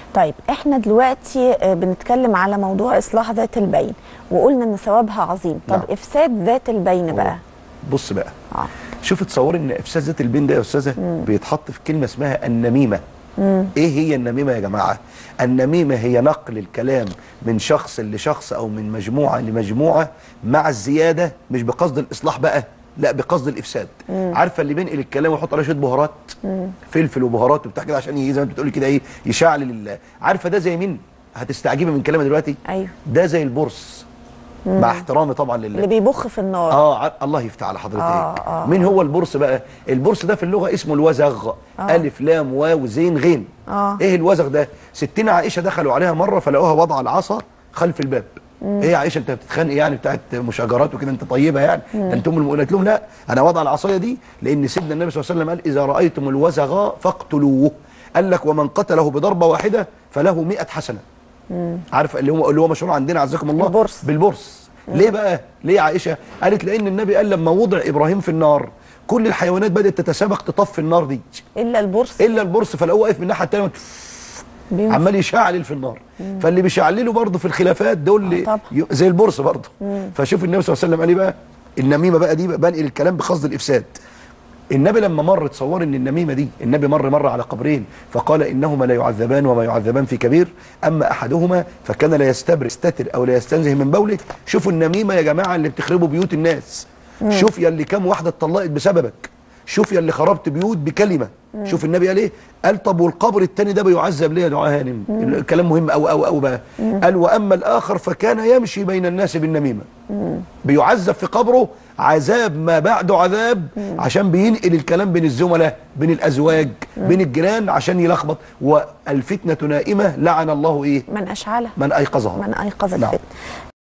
طيب احنا دلوقتي آه، بنتكلم على موضوع اصلاح ذات البين وقلنا ان ثوابها عظيم طب نعم. افساد ذات البين بقى بص بقى اه شوف تصوري ان افساد ذات البين ده يا استاذه بيتحط في كلمه اسمها النميمه ايه هي النميمه يا جماعه النميمه هي نقل الكلام من شخص لشخص او من مجموعه لمجموعه مع الزياده مش بقصد الاصلاح بقى لا بقصد الافساد عارفه اللي بينقل الكلام ويحط عليه شويه بهارات فلفل وبهارات وبتاع كده عشان ي- زي ما انت بتقولي كده ايه يشعل ال- عارفه ده زي مين هتستعجبي من كلامي دلوقتي ايوه ده زي البرص مع احترامي طبعا لله اللي بيبخ في النار اه ع- الله يفتح على حضرتك آه، آه آه، مين هو البرص بقى البرص ده في اللغه اسمه الوزغ آه. الف لام واو زين غين آه. ايه الوزغ ده ستنا عائشه دخلوا عليها مره فلقوها وضع العصا خلف الباب ايه يا عائشه انت بتتخانقي يعني بتاعت مشاجرات وكده انت طيبه يعني ده انتم المؤمنات قالت لهم لا انا وضع العصايه دي لان سيدنا النبي صلى الله عليه وسلم قال اذا رايتم الوزغ فاقتلوه قال لك ومن قتله بضربه واحده فله 100 حسنه عارفه اللي هو اللي هو مشهور عندنا عزكم الله البرص. بالبرص ليه بقى ليه يا عائشه قالت لان النبي قال لما وضع ابراهيم في النار كل الحيوانات بدات تتسابق تطفي النار دي الا البرص الا البرص فلقوه واقف من الناحيه الثانيه بينفع. عمال يشعلل في النار فاللي بيشعللوا برضه في الخلافات دول اللي طبعا. ي- زي البرص برضه فشوف النبي صلى الله عليه وسلم قال ايه بقى النميمه بقى دي بقى بنقل الكلام بقصد الافساد النبي لما مر تصور ان النميمه دي النبي مر مر على قبرين فقال انهما لا يعذبان وما يعذبان في كبير اما احدهما فكان لا يستبر يستتر او لا يستنزه من بوله شوفوا النميمه يا جماعه اللي بتخربوا بيوت الناس شوف يا اللي كام واحده اتطلقت بسببك شوف يا اللي خربت بيوت بكلمه شوف النبي قال ايه قال طب والقبر التاني ده بيعذب ليه يا دعاء هانم الكلام مهم او او او بقى قال واما الاخر فكان يمشي بين الناس بالنميمه بيعذب في قبره عذاب ما بعده عذاب عشان بينقل الكلام بين الزملاء بين الازواج بين الجيران عشان يلخبط والفتنه نائمه لعن الله ايه من اشعله من ايقظها من ايقظ نعم. الفتن